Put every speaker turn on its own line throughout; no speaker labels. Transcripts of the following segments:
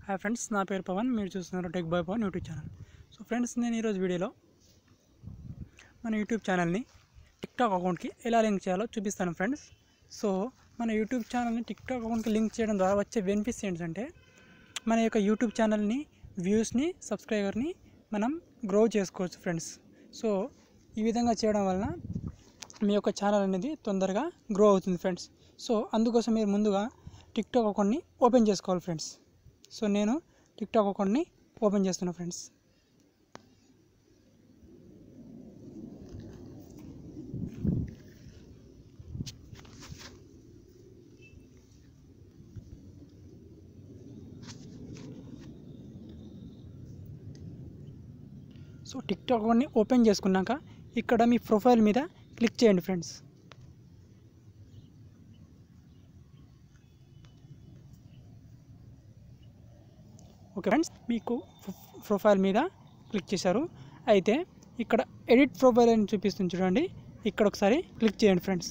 hi friends నా పేరు పవన్ మీరు చూస్తున్నారు tech boy Pavan YouTube channel so friends నేను ఈరోజు వీడియోలో మన యూట్యూబ్ ఛానల్ని టిక్టాక్ అకౌంట్కి ఎలా లింక్ చేయాలో చూపిస్తాను ఫ్రెండ్స్ సో మన యూట్యూబ్ ఛానల్ని టిక్టాక్ అకౌంట్కి లింక్ చేయడం ద్వారా వచ్చే బెనిఫిట్స్ ఏంటంటే మన యొక్క యూట్యూబ్ ఛానల్ని వ్యూస్ని సబ్స్క్రైబర్ని మనం గ్రో చేసుకోవచ్చు ఫ్రెండ్స్ సో ఈ విధంగా చేయడం వలన మీ యొక్క ఛానల్ అనేది తొందరగా గ్రో అవుతుంది ఫ్రెండ్స్ సో అందుకోసం మీరు ముందుగా టిక్టాక్ అకౌంట్ని ఓపెన్ చేసుకోవాలి ఫ్రెండ్స్ సో నేను టిక్టాక్ అకౌంట్ని ఓపెన్ చేస్తున్నా ఫ్రెండ్స్ సో టిక్టాక్ అకౌంట్ని ఓపెన్ చేసుకున్నాక ఇక్కడ మీ ప్రొఫైల్ మీద క్లిక్ చేయండి ఫ్రెండ్స్ ఓకే ఫ్రెండ్స్ మీకు ప్రొ- ప్రొఫైల్ మీద క్లిక్ చేశారు అయితే ఇక్కడ ఎడిట్ ప్రొఫైల్ అని చూపిస్తుంది చూడండి ఇక్కడ ఒకసారి క్లిక్ చేయండి ఫ్రెండ్స్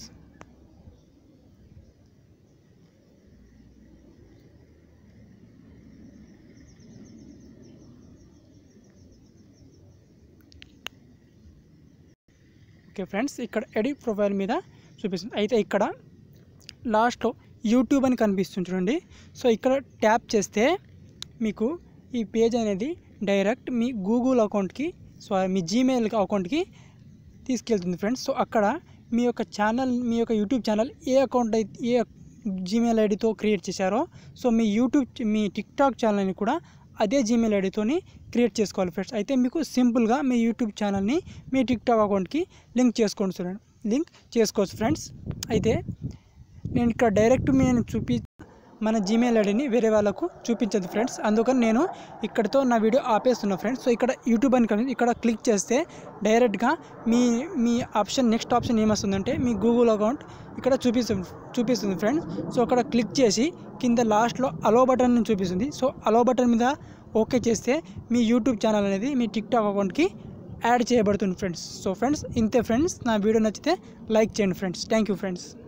ఓకే ఫ్రెండ్స్ ఇక్కడ ఎడిట్ ప్రొఫైల్ మీద చూపిస్తుంది అయితే ఇక్కడ లాస్ట్లో యూట్యూబ్ అని కనిపిస్తుంది చూడండి సో ఇక్కడ ట్యాప్ చేస్తే మీకు ఈ పేజ్ అనేది డైరెక్ట్ మీ గూగుల్ అకౌంట్కి సారీ మీ జీమెయిల్ అకౌంట్కి తీసుకెళ్తుంది ఫ్రెండ్స్ సో అక్కడ మీ యొక్క ఛానల్ మీ యొక్క యూట్యూబ్ ఛానల్ ఏ అకౌంట్ అయితే ఏ జీమెయిల్ ఐడితో క్రియేట్ చేశారో సో మీ యూట్యూబ్ మీ టిక్టాక్ ఛానల్ని కూడా అదే జీమెయిల్ ఐడితోని క్రియేట్ చేసుకోవాలి ఫ్రెండ్స్ అయితే మీకు సింపుల్గా మీ యూట్యూబ్ ఛానల్ని మీ టిక్టాక్ అకౌంట్కి లింక్ చేసుకోండి చూడండి లింక్ చేసుకోవచ్చు ఫ్రెండ్స్ అయితే నేను ఇక్కడ డైరెక్ట్ నేను చూపి మన జీమెయిల్ ఐడిని వేరే వాళ్ళకు చూపించదు ఫ్రెండ్స్ అందుకని నేను ఇక్కడితో నా వీడియో ఆపేస్తున్నా ఫ్రెండ్స్ సో ఇక్కడ యూట్యూబ్ అని కనిపి- ఇక్కడ క్లిక్ చేస్తే డైరెక్ట్గా మీ మీ ఆప్షన్ నెక్స్ట్ ఆప్షన్ ఏమొస్తుందంటే మీ గూగుల్ అకౌంట్ ఇక్కడ చూపిస్తుంది చూపిస్తుంది ఫ్రెండ్స్ సో అక్కడ క్లిక్ చేసి కింద లాస్ట్లో అలో బటన్ చూపిస్తుంది సో అలో బటన్ మీద ఓకే చేస్తే మీ యూట్యూబ్ ఛానల్ అనేది మీ టిక్టాక్ అకౌంట్కి యాడ్ చేయబడుతుంది ఫ్రెండ్స్ సో ఫ్రెండ్స్ ఇంతే ఫ్రెండ్స్ నా వీడియో నచ్చితే లైక్ చేయండి ఫ్రెండ్స్ థ్యాంక్ యూ ఫ్రెండ్స్